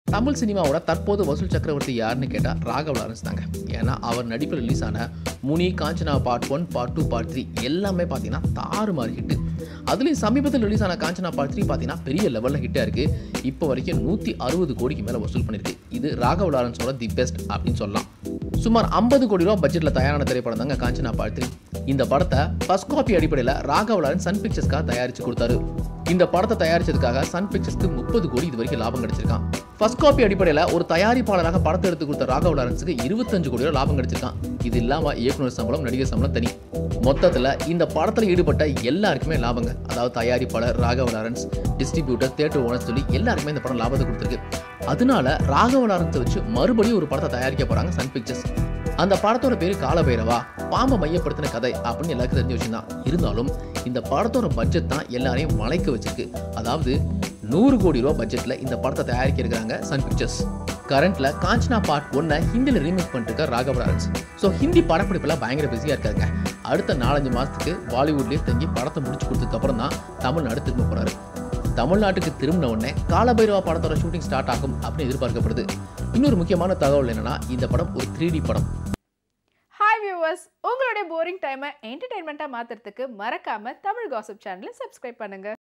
தமிழ் சினிமாவோட தற்போது வசூல் சக்கரவர்த்தி யாருன்னு கேட்டால் ராகவ் லாரன்ஸ் தாங்க ஏன்னா அவர் நடிப்பில் ரிலீஸ் ஆன Muni Kanchana part one part two part three எல்லாமே பார்த்தீங்கன்னா தாறுமாறு ஹிட்டு அதுலேயும் சமீபத்தில் ரிலீஸ் ஆன காஞ்சனா பார்ட் த்ரீ பார்த்தீங்கன்னா பெரிய லெவலில் ஹிட்டாக இருக்குது இப்போ வரைக்கும் நூற்றி அறுபது கோடிக்கு மேலே வசூல் பண்ணியிருக்கு இது ராகவ் லாரன்ஸோட தி பெஸ்ட் அப்படின்னு சொல்லலாம் சுமார் ஐம்பது கோடி ரூபா பட்ஜெட்டில் தயாரான திரைப்படம் தாங்க காஞ்சனா பார்ட் த்ரீ இந்த படத்தை ஃபர்ஸ்ட் காப்பி அடிப்படையில் ராகவ் லாரன்ஸ் சன் பிக்சர்ஸ்க்காக தயாரித்து கொடுத்தாரு இந்த படத்தை தயாரிச்சதுக்காக சன் பிக்சர்ஸ்க்கு முப்பது கோடி இது வரைக்கும் லாபம் கிடைச்சிருக்கான் ஃபர்ஸ்ட் காப்பி அடிப்படையில் ஒரு தயாரிப்பாளராக படத்தை எடுத்து கொடுத்த ராகவ் லாரன்ஸுக்கு இருபத்தஞ்சு கோடி ரூபா லாபம் கிடைச்சிருக்கான் இது இல்லாம இயக்குனர் சம்பளம் நடிகர் சம்பளம் தனி மொத்தத்தில் இந்த படத்தில் ஈடுபட்ட எல்லாருக்குமே லாபங்க அதாவது தயாரிப்பாளர் Raghav Lawrence distributor theatre owner சொல்லி எல்லாருக்குமே இந்த படம் லாபத்தை கொடுத்துருக்கு அதனால ராகவ லாரன்ஸை வச்சு மறுபடியும் ஒரு படத்தை தயாரிக்க போறாங்க சன் பிக்சர்ஸ் அந்த படத்தோட பேரு காலபைரவா பாம்பை மையப்படுத்தின கதை அப்படின்னு எல்லாருக்கும் தெரிஞ்ச விஷயம் தான் இருந்தாலும் இந்த படத்தோட பட்ஜெட் தான் எல்லாரையும் மலைக்க வச்சிருக்கு அதாவது நூறு கோடி ரூபா பட்ஜெட்ல இந்த படத்தை தயாரிக்க இருக்கிறாங்க சன் பிக்சர்ஸ் கரண்ட்ல காஞ்சனா பார்ட் ஒன்னை ஹிந்தியில் ரீமேக் பண்ணிட்டு ராகவ லாரன்ஸ் ஸோ ஹிந்தி படப்பிடிப்புல பயங்கர பிஸியாக இருக்காங்க அடுத்த நாலஞ்சு மாசத்துக்கு பாலிவுட்லேயே தங்கி படத்தை முடிச்சு கொடுத்ததுக்கு அப்புறம் தான் தமிழ்நாடு திரும்ப போறாரு தமிழ்நாட்டுக்கு திரும்பின உடனே காலபைரவா படத்தோட ஷூட்டிங் ஸ்டார்ட் ஆகும் அப்படின்னு எதிர்பார்க்கப்படுது இன்னொரு முக்கியமான தகவல் என்னன்னா இந்த படம் ஒரு த்ரீ படம் ஹாய் வியூவர்ஸ் உங்களுடைய போரிங் டைமை என்டர்டைன்மெண்ட்டாக மாற்றுறதுக்கு மறக்காம தமிழ் காசிப் சேனலை சப்ஸ்கிரைப் பண்ணுங்க